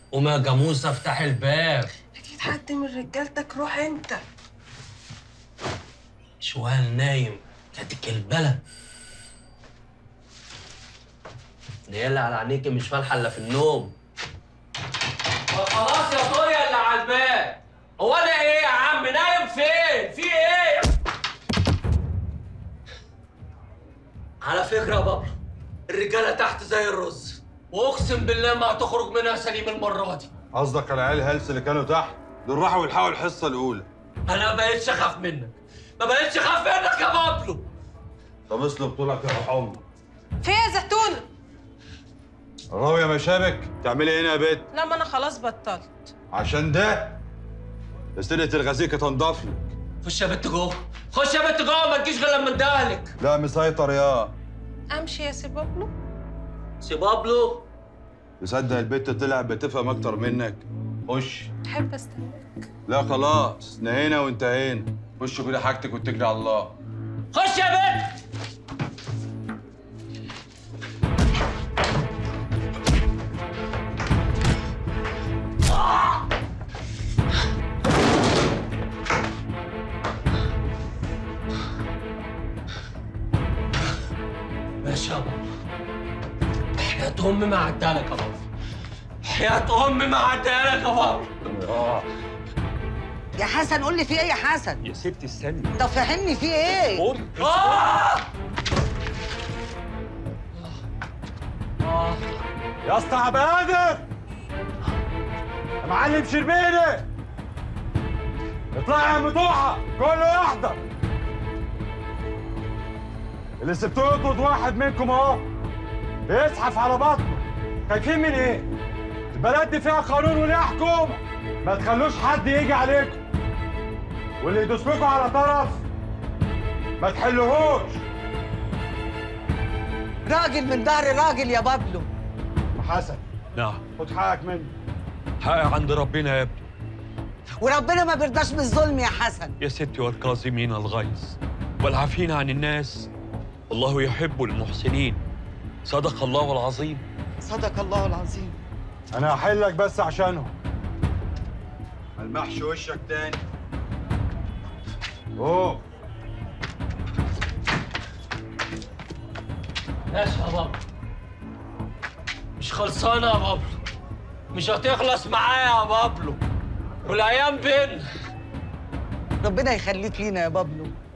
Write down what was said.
قوم يا جاموسه افتح الباب اكيد حد من رجالتك روح انت شوال نايم كانت الكلبله دي اللي على عينيكي مش فالحه الا في النوم خلاص يا طوريا اللي على الباب هو انا ايه يا عم نايم فين في ايه على فكره يا بابا الرجاله تحت زي الرز واقسم بالله ما هتخرج منها سليم المره دي قصدك على العيال هلس اللي كانوا تحت دول راحوا يلحقوا الحصه الاولى انا ما بقتش اخاف منك ما بقتش اخاف منك يا بابلو طب اسلب طولك يا روح امك في يا زيتونه راوية مشابك تعملي ايه هنا يا بت لا ما انا خلاص بطلت عشان ده سلة الغزيكة تنضف لك خش يا بنت جوه خش يا بنت جوه ما تجيش غير لما اندهلك لا مسيطر يا امشي يا سيبابلو سي بابلو تصدق البت طلع بتفهم اكتر منك خش تحب استناك لا خلاص نهينا وانتهينا خش كده حاجتك واتكلي على الله خش يا بنت ماشي يا بابا حياة أمي ما عدها لك يا بابا حياة أمي ما عدها لك يا بابا يا حسن قول لي في ايه يا حسن يا ستي استني طب فهمني في ايه قول آه! آه يا اسطى عبد القادر يا معلم شربيني اطلع يا متوحة كله يحضر اللي سبتوه يطرد واحد منكم اهو بيزحف على بطنه خايفين من ايه؟ البلد دي فيها قانون وليها حكومة ما تخلوش حد يجي عليكم واللي يدوس لكم على طرف ما تحلوهوش راجل من ظهر راجل يا بابلو حسن نعم خد حقك مني حقي عند ربنا يا ابني وربنا ما بيرضاش بالظلم يا حسن يا ستي والكاظمين الغيظ والعافين عن الناس الله يحب المحسنين صدق الله العظيم صدق الله العظيم انا هحلك بس عشانهم ملمحش وشك تاني اوه ماشي يا بابا مش خلصانة يا بابلو مش هتخلص معايا يا بابلو والايام بينا ربنا يخليك لينا يا بابلو